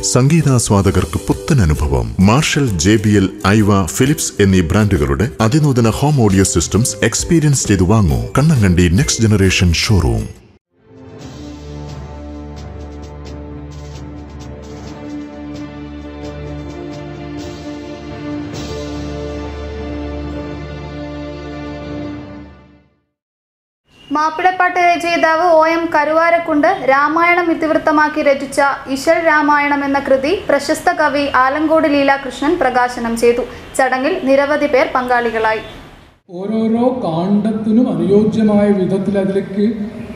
സംഗീതാസ്വാദകർക്ക് പുത്തൻ അനുഭവം Marshall J B L Aiwa Philips എന്നീ ബ്രാൻഡുകളുടെ അതിനൂതന ഹോം ഓഡിയോ സിസ്റ്റംസ് എക്സ്പീരിയൻസ് ചെയ്തു വാങ്ങൂ കണ്ണങ്കണ്ടി നെക്സ്റ്റ് ജനറേഷൻ ഷോറൂം മാപ്പിളപ്പാട്ട് രചയിതാവ് ഒ എം കരുവാരക്കുണ്ട് രാമായണം ഇതിവൃത്തമാക്കി രചിച്ച ഇശൽ രാമായണം എന്ന കൃതി പ്രശസ്ത കവി ആലങ്കോട് ലീലാകൃഷ്ണൻ പ്രകാശനം ചെയ്തു ചടങ്ങിൽ നിരവധി പേർ പങ്കാളികളായി ഓരോരോ കാണ്ഡത്തിനും അനുയോജ്യമായ വിധത്തിൽ അതിലേക്ക്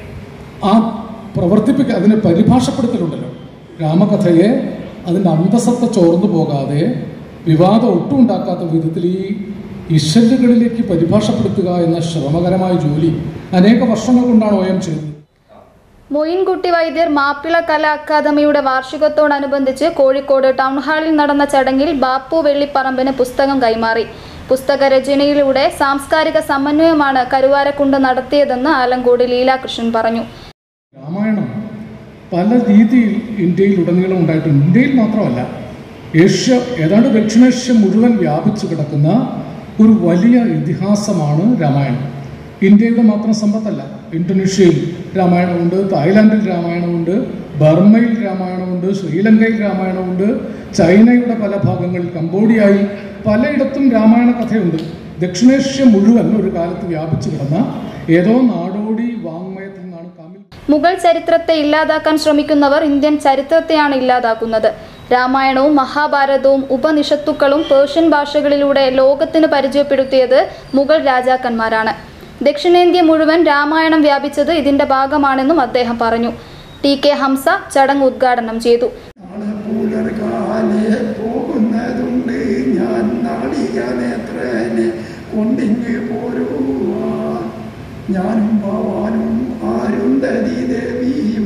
ആ പ്രവർത്തിപ്പിക്കുക അതിനെ പരിഭാഷപ്പെടുത്തലുണ്ടല്ലോ രാമകഥയെ അതിൻ്റെ അന്തസത്ത ചോർന്നു പോകാതെ വിവാദം ഒട്ടും ഉണ്ടാക്കാത്ത വിധത്തിൽ ഈ ഇശല്ലുകളിലേക്ക് പരിഭാഷപ്പെടുത്തുക എന്ന ശ്രമകരമായ ജോലി അനേക വർഷങ്ങൾ കൊണ്ടാണ് ഒ എം ചെയ്തത് മൊയിൻകുട്ടി വൈദ്യർ മാപ്പിള കലാ അക്കാദമിയുടെ വാർഷികത്തോടനുബന്ധിച്ച് കോഴിക്കോട് ടൗൺ ഹാളിൽ നടന്ന ചടങ്ങിൽ ബാപ്പു വെള്ളിപ്പറമ്പിന് പുസ്തകം കൈമാറി പുസ്തക രചനയിലൂടെ സാംസ്കാരിക സമന്വയമാണ് കരുവാരക്കുണ്ട് നടത്തിയതെന്ന് ആലങ്കോട് ലീലാകൃഷ്ണൻ പറഞ്ഞു രാമായണം പല രീതിയിൽ ഇന്ത്യയിൽ ഉടനീളം ഉണ്ടായിട്ടുണ്ട് ഇന്ത്യയിൽ മാത്രമല്ല ഏഷ്യ ഏതാണ്ട് ദക്ഷിണേഷ്യ മുഴുവൻ വ്യാപിച്ചു കിടക്കുന്ന ഒരു വലിയ ഇതിഹാസമാണ് രാമായണം ഇന്ത്യയുടെ മാത്രം സമ്പത്തല്ല ഇന്തോനേഷ്യയിൽ രാമായണമുണ്ട് തായ്ലാൻഡിൽ രാമായണമുണ്ട് ബർമ്മയിൽ രാമായണമുണ്ട് ശ്രീലങ്കയിൽ രാമായണമുണ്ട് ചൈനയുടെ പല ഭാഗങ്ങളിൽ കംബോഡിയയിൽ പലയിടത്തും രാമായണ കഥയുണ്ട് ദക്ഷിണേഷ്യ മുഴുവൻ ഒരു കാലത്ത് വ്യാപിച്ചു കിടന്ന ഏതോ നാടോടി വാങ്മയത്തിൽ നിന്നാണ് കാമിൽ മുഗൾ ചരിത്രത്തെ ഇല്ലാതാക്കാൻ ശ്രമിക്കുന്നവർ ഇന്ത്യൻ ചരിത്രത്തെയാണ് ഇല്ലാതാക്കുന്നത് രാമായണവും മഹാഭാരതവും ഉപനിഷത്തുക്കളും പേർഷ്യൻ ഭാഷകളിലൂടെ ലോകത്തിന് പരിചയപ്പെടുത്തിയത് മുഗൾ രാജാക്കന്മാരാണ് ദക്ഷിണേന്ത്യ മുഴുവൻ രാമായണം വ്യാപിച്ചത് ഇതിന്റെ ഭാഗമാണെന്നും അദ്ദേഹം പറഞ്ഞു ടി കെ ഹംസ ചടങ്ങ് ഉദ്ഘാടനം ചെയ്തു നാളെ പുലർകാലെ പോകുന്നതുണ്ട് ഞാൻ നാളികനേത്രനെ കൊണ്ടിങ്ങ് പോരുവാൻ ഞാനും ഭവാനും ആരുന്തതി ദേവിയും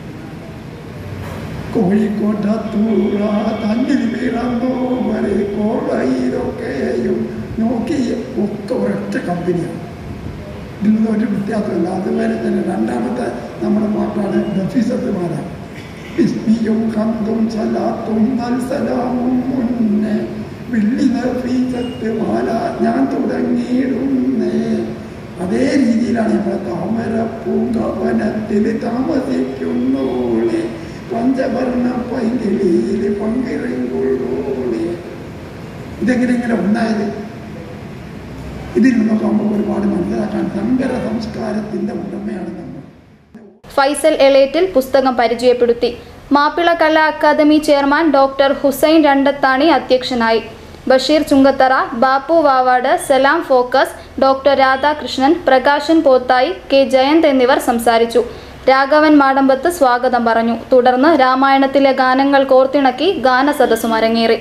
കോഴിക്കോട്ടത്തൂറ തന്നിൽ പിറന്നു വരെ കോളയിലൊക്കെയും നോക്കി ഒക്കെ ഒരൊറ്റ കമ്പനിയാണ് ഇതിൽ നിന്ന് ഒരു വ്യത്യാസമില്ല അതുവരെ തന്നെ രണ്ടാമത്തെ നമ്മുടെ പാട്ടാണ് നഫീസത്തുമാരാണ് ബിസ്മിയും കന്തും സലാത്തും നൽസലാമും മുന്നേ വെള്ളി നഫീസത്ത് മാല ഞാൻ തുടങ്ങിയിടുന്നേ അതേ രീതിയിലാണ് ഇവിടെ താമര പൂങ്കവനത്തിൽ താമസിക്കുന്നോളെ പഞ്ചവർണ്ണ പൈങ്കിളിയിൽ പങ്കിറങ്ങുള്ളോളെ ഇതെങ്ങനെ ഇങ്ങനെ ഉണ്ടായത് ഇതിൽ നിന്നൊക്കെ നമുക്ക് ഒരുപാട് മനസ്സിലാക്കാൻ സങ്കര സംസ്കാരത്തിൻ്റെ ഉടമയാണ് നമ്മൾ ഫൈസൽ എളേറ്റിൽ പുസ്തകം പരിചയപ്പെടുത്തി Mappila Kala academy chairman doctor Hussain Randathani അധ്യക്ഷനായി Basheer Chungathara Bappu Vavad Salam focus doctor Radhakrishnan Prakashan Pothayi K Jayanth എന്നിവർ സംസാരിച്ചു രാഘവൻ മാടമ്പത്ത് സ്വാഗതം പറഞ്ഞു തുടർന്ന് രാമായണത്തിലെ ഗാനങ്ങൾ കോർത്തിണക്കി ഗാനസദസ്സും അരങ്ങേറി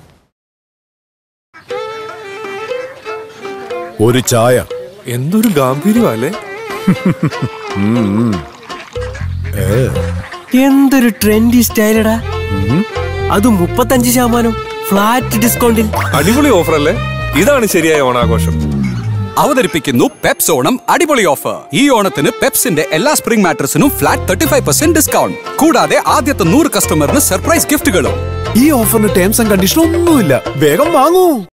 ഒരു ചായ എന്തൊരു ഗാംഭീര്യമല്ലേ എന്തൊരു ട്രെൻഡി സ്റ്റൈലടാ അത് മുപ്പത്തഞ്ച് ശതമാനം ഫ്ലാറ്റ് ഡിസ്കൗണ്ടിൽ അടിപൊളി ഓഫർ അല്ലേ ഇതാണ് ശരിയായ ഓണാഘോഷം അവതരിപ്പിക്കുന്നു പെപ്സ് ഓണം അടിപൊളി ഓഫർ ഈ ഓണത്തിന് പെപ്സിന്റെ എല്ലാ സ്പ്രിംഗ് മാട്രസിനും flat thirty five percent discount കൂടാതെ ആദ്യത്തെ നൂറ് കസ്റ്റമറിന് സർപ്രൈസ് ഗിഫ്റ്റുകളും ഈ ഓഫറിന് ടേംസ് ആൻഡ് കണ്ടീഷൻ ഒന്നുമില്ല വേഗം വാങ്ങൂ